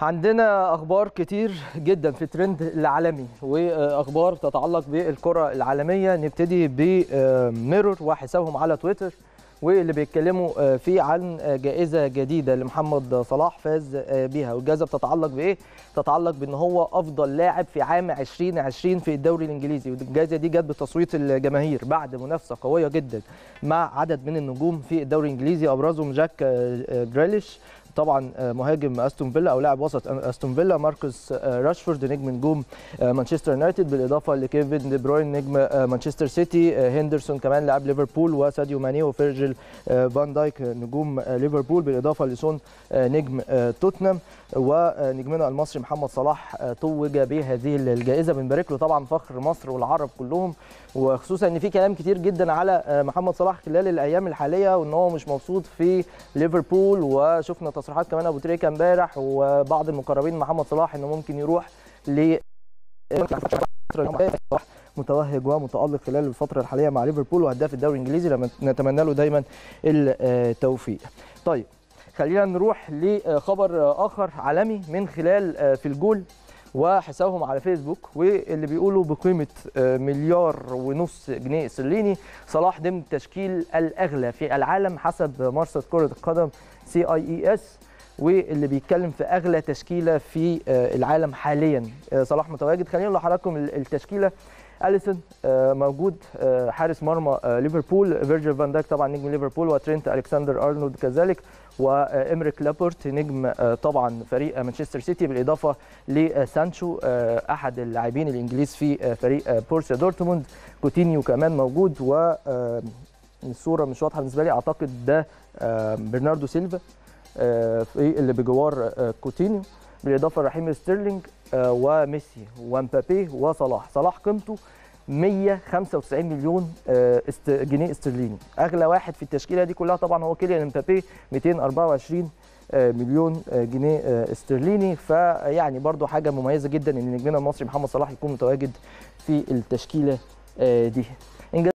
عندنا اخبار كتير جدا في الترند العالمي واخبار تتعلق بالكره العالميه نبتدي بميرور وحسابهم على تويتر واللي بيتكلموا فيه عن جائزه جديده لمحمد صلاح فاز بيها والجائزه بتتعلق بايه تتعلق بان هو افضل لاعب في عام 2020 في الدوري الانجليزي والجائزه دي جت بتصويت الجماهير بعد منافسه قويه جدا مع عدد من النجوم في الدوري الانجليزي ابرزهم جاك جريليش طبعا مهاجم استون فيلا او لاعب وسط استون فيلا ماركوس راشفورد نجم نجوم مانشستر يونايتد بالاضافه لكيفن دي بروين نجم مانشستر سيتي هندرسون كمان لاعب ليفربول وساديو ماني وفيرجيل فان دايك نجوم ليفربول بالاضافه لسون نجم توتنهام ونجمنا المصري محمد صلاح توج بهذه الجائزه بنبارك له طبعا فخر مصر والعرب كلهم وخصوصا ان في كلام كتير جدا على محمد صلاح خلال الايام الحاليه وان هو مش مبسوط في ليفربول وشفنا تصريحات كمان ابو تريكه امبارح وبعض المقربين محمد صلاح انه ممكن يروح ل متوهج ومتالق خلال الفتره الحاليه مع ليفربول وهداف الدوري الانجليزي نتمنى له دايما التوفيق. طيب خلينا نروح لخبر اخر عالمي من خلال في الجول وحسابهم على فيسبوك واللي بيقولوا بقيمه مليار ونص جنيه استرليني صلاح ضمن التشكيل الاغلى في العالم حسب مرصد كره القدم سي اي اي اس واللي بيتكلم في اغلى تشكيله في العالم حاليا صلاح متواجد خلينا نقول لحضراتكم التشكيله اليسون موجود حارس مرمى ليفربول فيرجيل فان دايك طبعا نجم ليفربول وترينت الكسندر ارنولد كذلك وامريك لابورت نجم طبعا فريق مانشستر سيتي بالاضافه لسانشو احد اللاعبين الانجليز في فريق بورسيا دورتموند كوتينيو كمان موجود و الصوره مش واضحه بالنسبه لي اعتقد ده برناردو سيلفا اللي بجوار كوتينيو بالاضافه لرحيم ستيرلينج وميسي ومبابي وصلاح صلاح قيمته 195 مليون جنيه استرليني اغلى واحد في التشكيله دي كلها طبعا هو كيليان مبابي 224 مليون جنيه استرليني فيعني برضو حاجه مميزه جدا ان نجمنا المصري محمد صلاح يكون متواجد في التشكيله دي